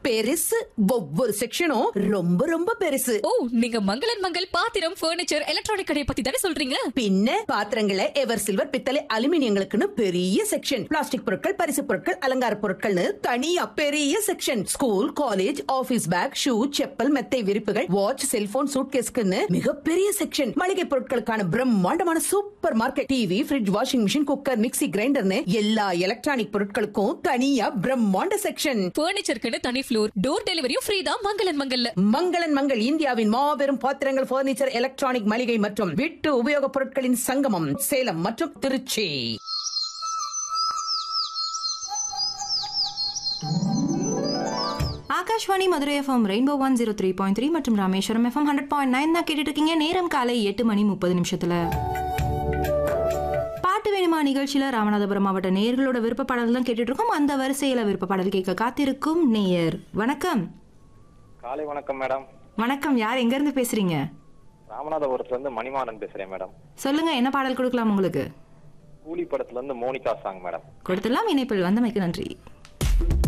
பெருசு ஒவ்வொரு செக்ஷனும் ரொம்ப ரொம்ப பெருசு ஓ நீங்க மங்களன் மங்கள் பாத்திரம் ஃபர்னிச்சர் எலக்ட்ரானிக் கடையை பத்தி தானே சொல்றீங்க பின்ன பாத்திரங்களை எவர் சில்வர் பித்தளை அலுமினியங்களுக்குன்னு பெரிய செக்ஷன் பிளாஸ்டிக் பொருட்கள் பரிசு பொருட்கள் அலங்கார பொருட்கள்னு தனியா பெரிய section school college office bag shoe chappal மெத்தை விரிப்புகள் வாட்ச் செல்போன் சூட்கேஸ்க்குன்னு மிகப்பெரிய செக்ஷன் மளிகை பொருட்களுக்கான பிரம்மாண்டமான supermarket TV fridge washing machine cooker mixie கிரைண்டர்னு எல்லா எலக்ட்ரானிக் பொருட்களுக்கும் தனியா பிரம்மாண்ட செக்ஷன் ஃபர்னிச்சருக்குன்னு தனி ஃப்ளோர் டோர் டெலிவரியும் ஃப்ரீ தான் மங்களன் மங்கல்ல மங்களன் மங்கள் இந்தியாவின் மாபெரும் பாத்திரங்கள் பர்னிச்சர் எலக்ட்ரானிக் மளிகை மற்றும் வீட்டு உபயோகப் பொருட்களின் சங்கமம் சேலம் மற்றும் Tiruchi Akashvani Madurai FM rainbow one zero three point three மற்றும் Rameswaram FM hundred point nine தான் கேட்டுட்டு இருக்கீங்க நேரம் காலை எட்டு மணி முப்பது நிமிஷத்துல பாட்டு வேணுமா நிகழ்ச்சியில ராமநாதபுரம் மாவட்ட நேயர்களோட விருப்ப பாடல் தான் கேட்டுட்டு இருக்கோம் அந்த வரிசையில விருப்ப பாடல் கேட்க காத்திருக்கும் நேயர் வணக்கம் காலை வணக்கம் மேடம் வணக்கம் யார் எங்க இருந்து பேசுறீங்க ராமநாதபுரத்துல இருந்து மணிமாறன் பேசுறேன் மேடம் சொல்லுங்க என்ன பாடல் கொடுக்கலாம் உங்களுக்கு கூலி படத்துல இருந்து மோனிகா சாங் மேடம் கொடுத்துடலாம் இணைப்பில் வந்தமைக்கு நன்றி